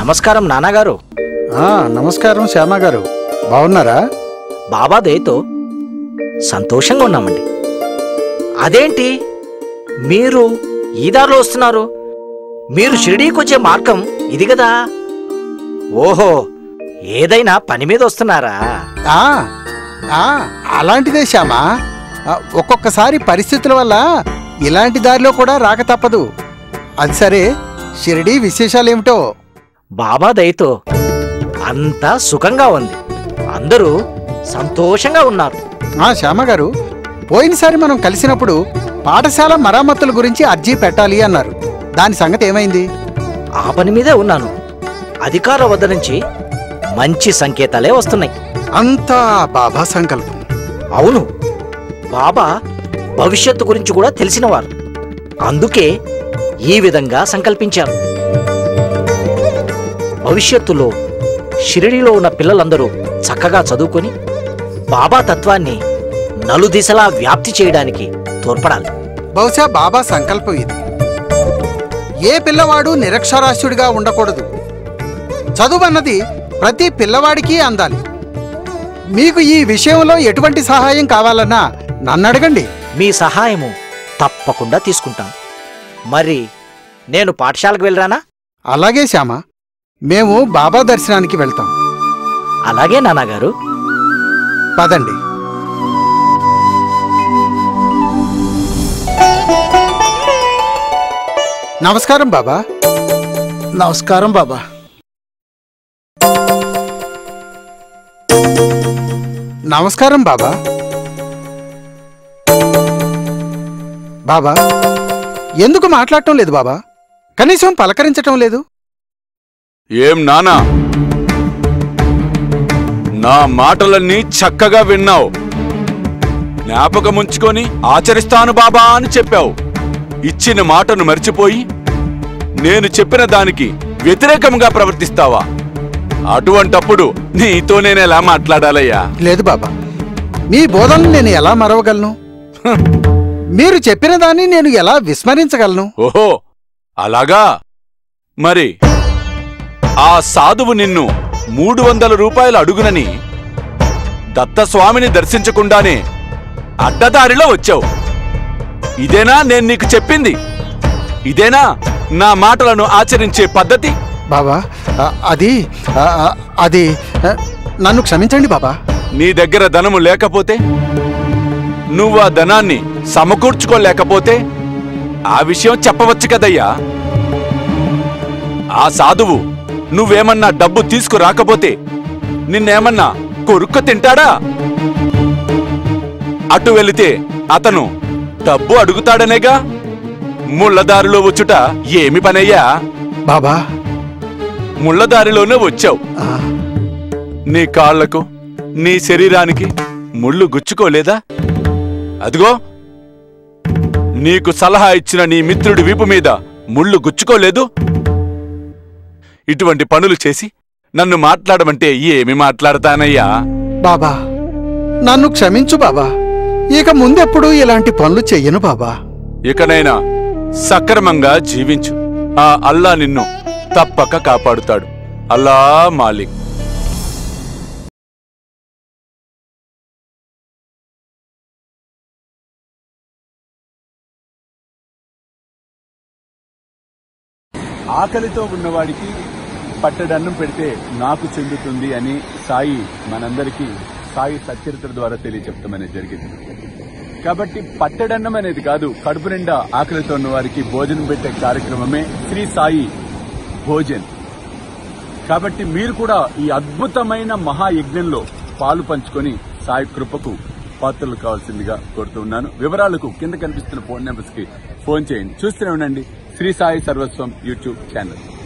నమస్కారం నాన్నగారు ఆ, నమస్కారం శ్యామ గారు బాగున్నారా బాబా దయతో సంతోషంగా ఉన్నామండి అదేంటి మీరు ఈ దారిలో వస్తున్నారు మీరు షిరిడీకి వచ్చే మార్గం ఇది కదా ఓహో ఏదైనా పని మీద వస్తున్నారా ఆ, ఆ, అలాంటిదే శ్యామ ఆ, ఒక్కొక్కసారి పరిస్థితుల వల్ల ఇలాంటి దారిలో కూడా రాక తప్పదు అది సరే షిరిడీ విశేషాలేమిటో బాబా దయతో అంతా సుఖంగా ఉంది అందరూ సంతోషంగా ఉన్నారు ఆ శ్యామ గారు పోయినసారి మనం కలిసినప్పుడు పాఠశాల మరామతుల గురించి అర్జీ పెట్టాలి అన్నారు దాని సంగతి ఏమైంది ఆ పని మీదే ఉన్నాను అధికార వద్ద నుంచి మంచి సంకేతాలే వస్తున్నాయి అంతా బాబా సంకల్పం అవును బాబా భవిష్యత్తు గురించి కూడా తెలిసినవారు అందుకే ఈ విధంగా సంకల్పించారు భవిష్యత్తులో షిరిడిలో ఉన్న పిల్లలందరూ చక్కగా చదువుకొని బాబా తత్వాన్ని నలుదిశలా వ్యాప్తి చేయడానికి తోడ్పడాలి బహుశా బాబా సంకల్పం ఇది ఏ పిల్లవాడు నిరక్షరాస్యుడిగా ఉండకూడదు చదువు అన్నది ప్రతి పిల్లవాడికి అందాలి మీకు ఈ విషయంలో ఎటువంటి సహాయం కావాలన్నా నన్ను అడగండి మీ సహాయము తప్పకుండా తీసుకుంటాను మరి నేను పాఠశాలకు వెళ్ళరానా అలాగే శ్యామ మేము బాబా దర్శనానికి వెళ్తాం అలాగే నాన్నగారు పదండి నమస్కారం బాబా నమస్కారం బాబా నమస్కారం బాబా బాబా ఎందుకు మాట్లాడటం లేదు బాబా కనీసం పలకరించటం లేదు ఏం నానా నా మాటలన్నీ చక్కగా విన్నావు జ్ఞాపకముంచుకొని ఆచరిస్తాను బాబా అని చెప్పావు ఇచ్చిన మాటను మర్చిపోయి నేను చెప్పిన దానికి వ్యతిరేకంగా ప్రవర్తిస్తావా అటువంటప్పుడు నీతో నేనెలా మాట్లాడాలయ్యా లేదు బాబా మీ బోధనలు నేను ఎలా మరవగలను మీరు చెప్పిన దాన్ని నేను ఎలా విస్మరించగలను ఓహో అలాగా మరి ఆ సాధువు నిన్ను మూడు వందల రూపాయలు అడుగునని దత్తస్వామిని దర్శించకుండానే అడ్డదారిలో వచ్చావు ఇదేనా నేను నీకు చెప్పింది ఇదేనా నా మాటలను ఆచరించే పద్ధతి బాబా ఆ, అది ఆ, ఆ, అది ఆ, నన్ను క్షమించండి బాబా నీ దగ్గర ధనము లేకపోతే నువ్వు ఆ ధనాన్ని సమకూర్చుకోలేకపోతే ఆ విషయం చెప్పవచ్చు కదయ్యా ఆ సాధువు నువ్వేమన్నా డబ్బు తీసుకురాకపోతే నిన్నేమన్నా కొరుక్క తింటాడా అటు వెళితే అతను డబ్బు అడుగుతాడనేగా ముళ్ళదారిలో వచ్చుట ఏమి పనయ్యా బాబా ముళ్ళదారిలోనే వచ్చావు ఆ, నీ కాళ్లకు నీ శరీరానికి ముళ్ళు గుచ్చుకోలేదా అదిగో నీకు సలహా ఇచ్చిన నీ మిత్రుడి వీపు మీద ముళ్ళు గుచ్చుకోలేదు ఇటువంటి పనులు చేసి నన్ను మాట్లాడమంటే ఏమి మాట్లాడతానయ్యా బాబా నన్ను క్షమించు బాబా ఇక ముందెప్పుడు ఇలాంటి పనులు చెయ్యను బాబా ఇకనైనా సక్రమంగా జీవించు ఆ అల్లా నిన్ను తప్పక కాపాడుతాడు అల్లా మాలిక్ ఆకలితో ఉన్నవాడికి పట్టడన్నం పెడితే నాకు చెందుతుంది అని సాయి మనందరికీ సాయి సచరిత్ర ద్వారా తెలియచెప్తామనేది జరిగింది కాబట్టి పట్టడన్నం అనేది కాదు కడుపు నిండా ఆకలితో ఉన్న వారికి భోజనం పెట్టే కార్యక్రమమే శ్రీ సాయి భోజన్ కాబట్టి మీరు కూడా ఈ అద్భుతమైన మహాయజ్ఞంలో పాలు పంచుకొని సాయి కృపకు పాత్రలు కావాల్సిందిగా కోరుతున్నాను వివరాలకు కింద కనిపిస్తున్న ఫోన్ నెంబర్స్ కి ఫోన్ చేయండి చూస్తూనే ఉండండి శ్రీ సాయి సర్వస్వం యూట్యూబ్ ఛానల్